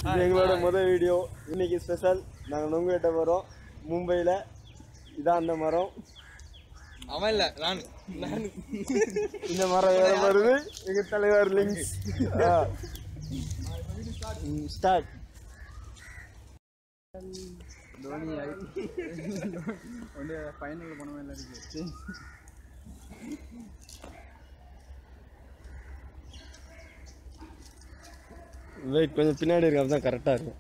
இது எங்களோட முதல் வீடியோ இன்னைக்கு ஸ்பெஷல் நாங்கள் நொங்கு வெட்ட போகிறோம் மும்பையில் இதான் அந்த மரம் அவன் இல்ல நான் நான் இந்த மரம் வேற வருது எங்கள் தலைவர் லிங்க்ஸ் ஸ்டார்ட் தோனி ஒன்று ஃபைனல் போன மாதிரி இருக்கு வெயிட் கொஞ்சம் பின்னாடி இருக்கு அப்பதான் கரெக்டாக இருக்கும்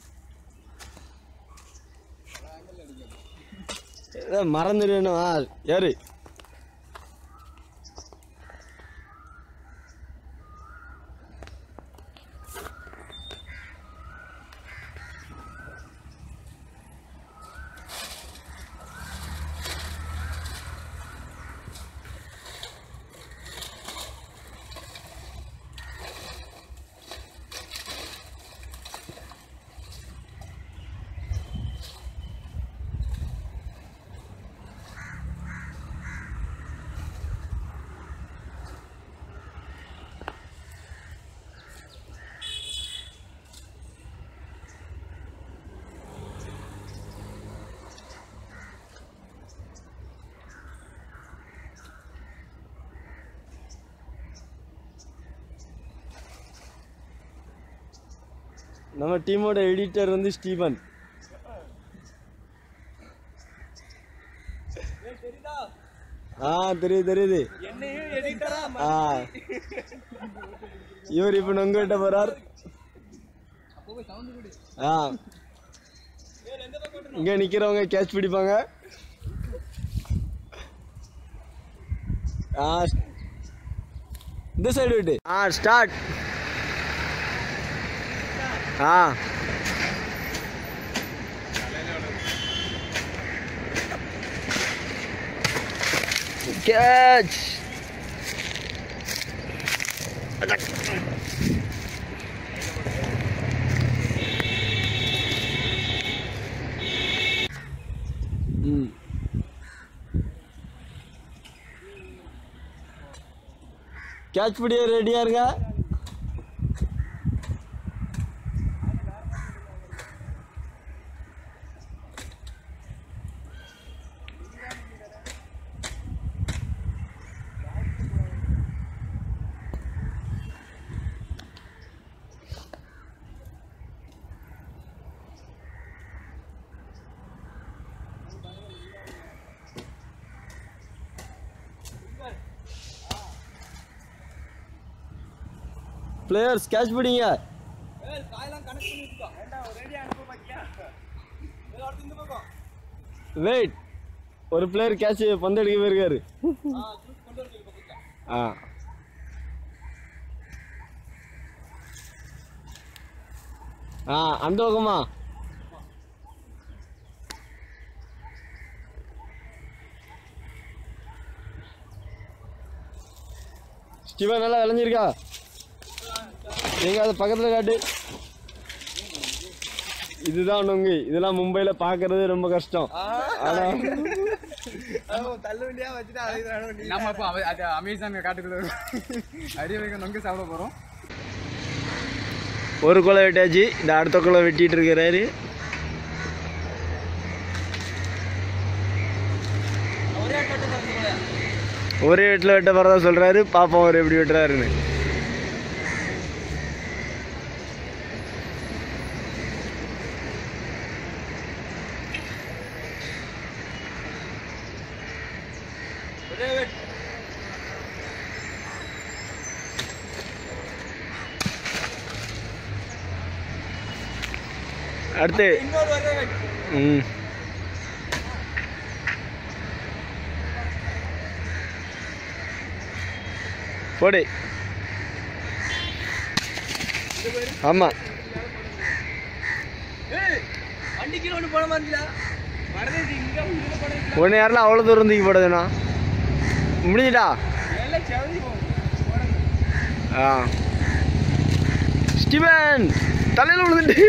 ஏதோ மறந்துடணும் ஆ யாரு நம்ம டீமோட எடிட்டர் வந்து ஸ்டீவன் ஆ தெரியுது தெரியுது என்னையும் எடிட்டரா ஆ இவர் இப்போ நொங்கு வெட்ட போறார் ஆ இங்க நிக்கிறவங்க கேட்ச் பிடிப்பாங்க ஆ இந்த சைடு விட்டு ஆ ஸ்டார்ட் ஆ கேட்ச் ம் கேட்ச் பிடிய ரெடியா இருங்க பிளேயர்ஸ் கேட்ச் பிடிங்க காயெல்லாம் கனெக்ட் பண்ணி வச்சுக்கோ வேண்டாம் ரெடி அனுப்ப பாக்கியா எல்லாரும் இந்த பக்கம் வெயிட் ஒரு பிளேயர் கேட்ச் பந்து அடிக்க போயிருக்காரு ஆ ஜூஸ் கொண்டு வர சொல்லி பக்கத்துல ஆ ஆ அந்த பக்கமா ஸ்டீவன் நல்லா விளைஞ்சிருக்கா எங்க அது பக்கத்துல காட்டு இதுதான் நொங்கு இதெல்லாம் மும்பைல பாக்குறது ரொம்ப கஷ்டம் ஆனா தள்ள வண்டியா வச்சுட்டு அதை நம்ம இப்போ அது அமேசான் காட்டுக்குள்ள அடி வரைக்கும் நொங்கு சாப்பிட போறோம் ஒரு குலை வெட்டாச்சு இந்த அடுத்த குலை வெட்டிட்டு இருக்கிறாரு ஒரே வெட்டில் வெட்ட போறதா சொல்றாரு பாப்போம் அவர் எப்படி வெட்டுறாருன்னு அடுத்து இன்னொரு வரவே ம் போடு ஆமா வண்டிக்கு ஒன்று போன மாதிரில வரது இங்க உள்ள போனது ஒன்று யாரெல்லாம் அவ்வளோ தூரம் தூக்கி போடுதுண்ணா முடிஞ்சிட்டா எல்லாம் செவதி ஆ ஸ்டீவன் தலையில் விழுந்துட்டு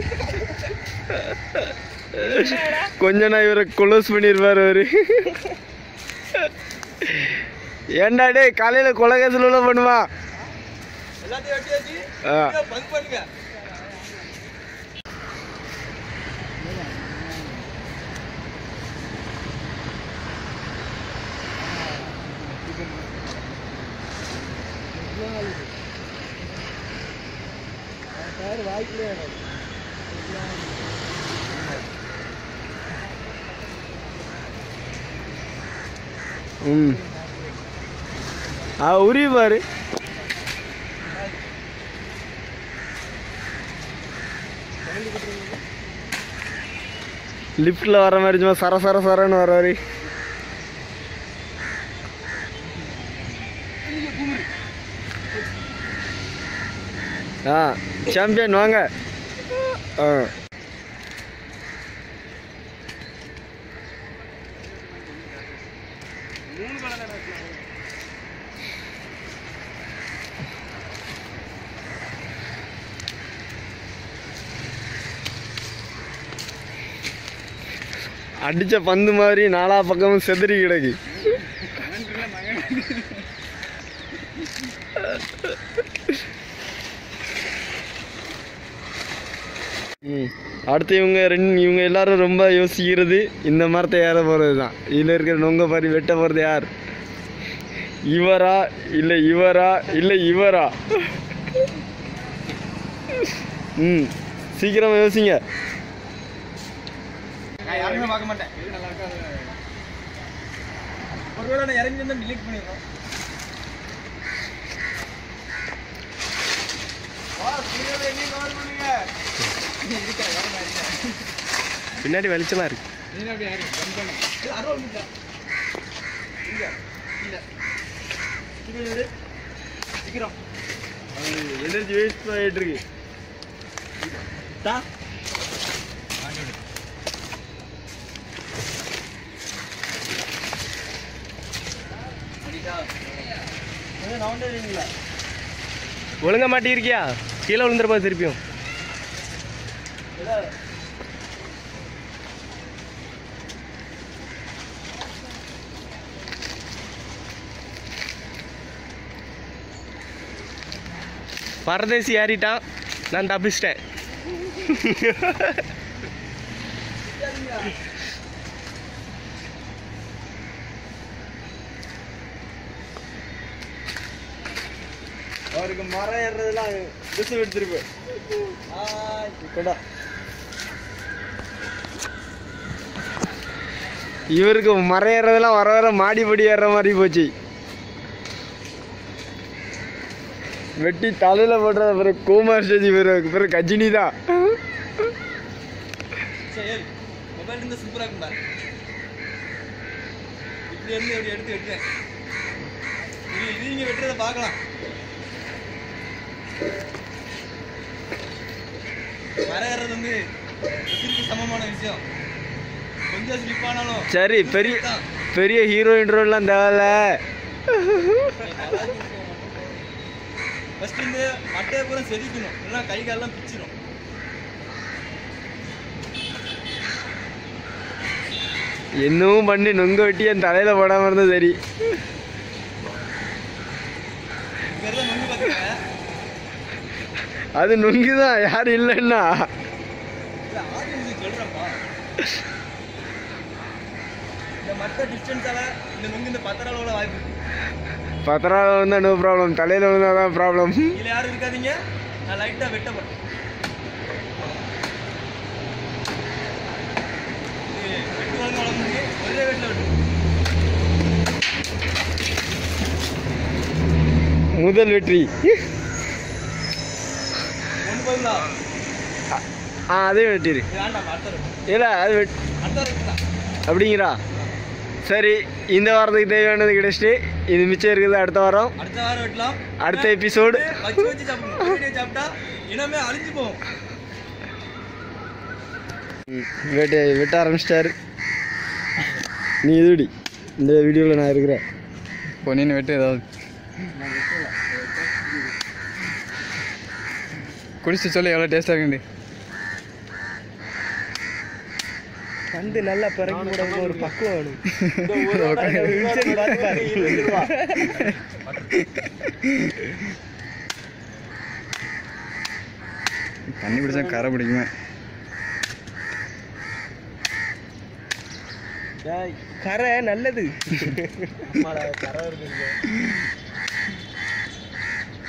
கொஞ்ச நான் இவரை கொலோஸ் பண்ணிருப்பாரு அவரு ஏன்டா டேய் காலையில கொலகேசில் உள்ள பண்ணுவா எல்லாத்தையும் வெட்டியாச்சு ஆ பங்க் பண்ணுங்க வாய்க்கலையே ம் ஆ உரி பாரு லிஃப்ட்டில் வர மாதிரி சும்மா சர சர சரன்னு வர்றாரு ஆ சாம்பியன் வாங்க ஆ அடிச்ச பந்து மாதிரி நாலா பக்கமும் செதறி கிடக்கு ம் அடுத்து இவங்க ரெண்டு இவங்க எல்லாரும் ரொம்ப யோசிக்கிறது இந்த மரத்தை ஏற போகிறது தான் இதில் இருக்கிற நொங்க பாரி வெட்ட போகிறது யார் இவரா இல்லை இவரா இல்லை இவரா ம் சீக்கிரமாக யோசிங்க நான் யாருமே பார்க்க மாட்டேன் எது நல்லா இருக்கோ அது ஒருவேளை நான் இறங்கி வந்து டிலீட் பண்ணிடுறோம் பின்னாடி வெளிச்சமாக இருக்கு நீ அப்படியே யாரு ஜம்ப் பண்ணு அருள் மிட்டா இங்க இல்ல இது சீக்கிரம் எனர்ஜி வேஸ்ட் ஆகிட்டு இருக்கு தா ஒழுங்க மாட்டிருக்கியா கீழே விழுந்துருப்பா திருப்பியும் பரதேசி ஏறிட்டான் நான் தப்பிச்சிட்டேன் அவருக்கு மரம் ஏறுறதுலாம் திசை எடுத்துருப்பு இவருக்கு மரம் ஏறுறதெல்லாம் வர வர மாடிப்படி ஏறுற மாதிரி போச்சு வெட்டி தலையில போடுற பிறகு குமார் சேஜி பிறகு பிறகு கஜினி தான் சரி மொபைல் இருந்து சூப்பரா இருக்கும்டா இப்படி இருந்து இப்படி எடுத்து வெட்டுறேன் இது இது நீங்க வெட்டுறதை பார்க்கலாம் மரம் ஏறுறது வந்து உசிருக்கு சமமான விஷயம் கொஞ்சம் ஸ்லிப் ஆனாலும் சரி பெரிய பெரிய ஹீரோயின் ரோல்லாம் தேவையில்ல ஃபர்ஸ்ட் இந்த மட்டையை பூரா செதுக்கணும் இல்லைன்னா கை காலெல்லாம் பிச்சிடும் என்னவும் பண்ணி நொங்க வெட்டி என் தலையில போடாம இருந்தா சரி இப்போ தான் நொங்கு பார்த்துக்கங்க அது நொங்குதான் யாரும் இல்லைன்னா இல்ல, ஆடியன்ஸுக்கு சொல்றேன்ப்பா. இந்த மற்ற டிஸ்டன்ஸால இந்த நொங்கு இந்த பத்திரால விட வாய்ப்பு இருக்கு பத்திரம் வந்தா நோ ப்ராப்ளம் தலையில வந்தாதான் ப்ராப்ளம் இதுல யாரும் இருக்காதீங்க நான் லைட்டா வெட்ட போறேன் இது வெட்டு வாங்க வளர்ந்து ஒரே வெட்டில் வெட்டு முதல் வெற்றி ஒன்று போதுங்களா ஆ அதே வெட்டிரு இது வேண்டாம் அடுத்த வெட்டு இல்லை அது வெட் அடுத்த வெட்டு தான் அப்படிங்கிறா சரி இந்த வாரத்துக்கு தேவையானது கிடைச்சிட்டு இது மிச்சம் இருக்குது அடுத்த வாரம் அடுத்த வாரம் வெட்டலாம் அடுத்த எபிசோடு வச்சு வச்சு சாப்பிடணும் வீடியோ சாப்பிட்டா இனமே அழிஞ்சு போகும் வெட்ட வெட்ட ஆரம்பிச்சிட்டாரு நீ இதுடி இந்த வீடியோவில் நான் இருக்கிறேன் பொன்னின்னு வெட்டு ஏதாவது குடிச்சு சொல்லி எவ்வளோ டேஸ்ட்டாக இருக்குது கண்டு நல்லா பிறக்கி கூட ஒரு பக்குவம் வேணும் தண்ணி பிடிச்சா கரை பிடிக்குமே கரை நல்லது கரை இருக்கு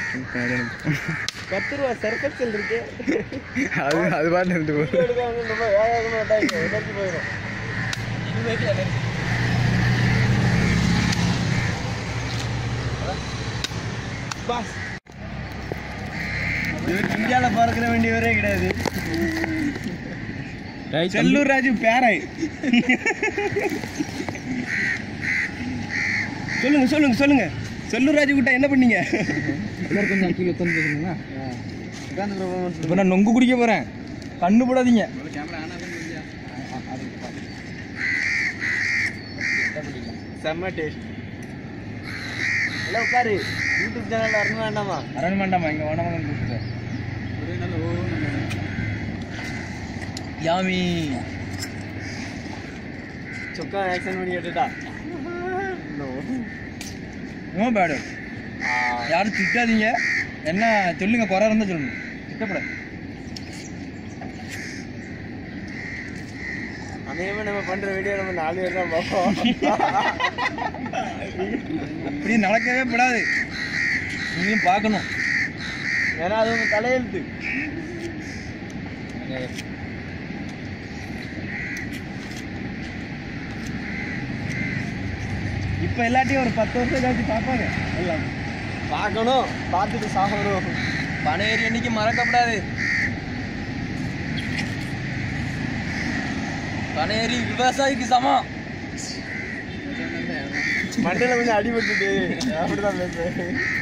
பத்து ரூபா சர்க்கச்சல் இருக்கு அது அது பாட்டு இருந்து வீடியோ எடுக்காம ரொம்ப வேகமாக விட்டாங்க எனர்ஜி போயிடும் பாஸ் இவர் இந்தியாவில் பறக்கிற வேண்டியவரே கிடையாது செல்லூர் ராஜு பேரை சொல்லுங்க சொல்லுங்க சொல்லுங்க செல்லூர் ராஜு கிட்ட என்ன பண்ணீங்க கொஞ்சம் கீழே உட்காந்து பேசுங்களா உட்காந்து performance இப்போ நான் நொங்கு குடிக்க போகிறேன் கண்ணு போடாதீங்க செம்ம டேஸ்ட் எல்லாம் உட்காரு யூடியூப் சேனல் வரணும் வேண்டாமா வரணும் வேண்டாமா இங்கே வேணாமா கூப்பிட்டு யாமி சொக்கா ஆக்ஷன் பண்ணி கேட்டுட்டா நோ பேடு யாரும் திட்டாதீங்க என்ன சொல்லுங்க குறை இருந்தால் சொல்லுங்க திட்டப்பட அநேகமாக நம்ம பண்ற வீடியோ நம்ம நாலு பேர் தான் பார்ப்போம் இப்படி நடக்கவே கூடாது நீங்களும் பார்க்கணும் ஏன்னா அது உங்க தலையெழுத்து இப்போ எல்லாத்தையும் ஒரு பத்து வருஷம் கழிச்சு பார்ப்பாங்க எல்லாம் பார்க்கணும் பார்த்துட்டு சாகணும் பனையேறி என்னைக்கு மறக்கப்படாது பனையேறி விவசாயிக்கு சமம் மண்டையில கொஞ்சம் அடிபட்டுட்டு அப்படிதான் பேசுறேன்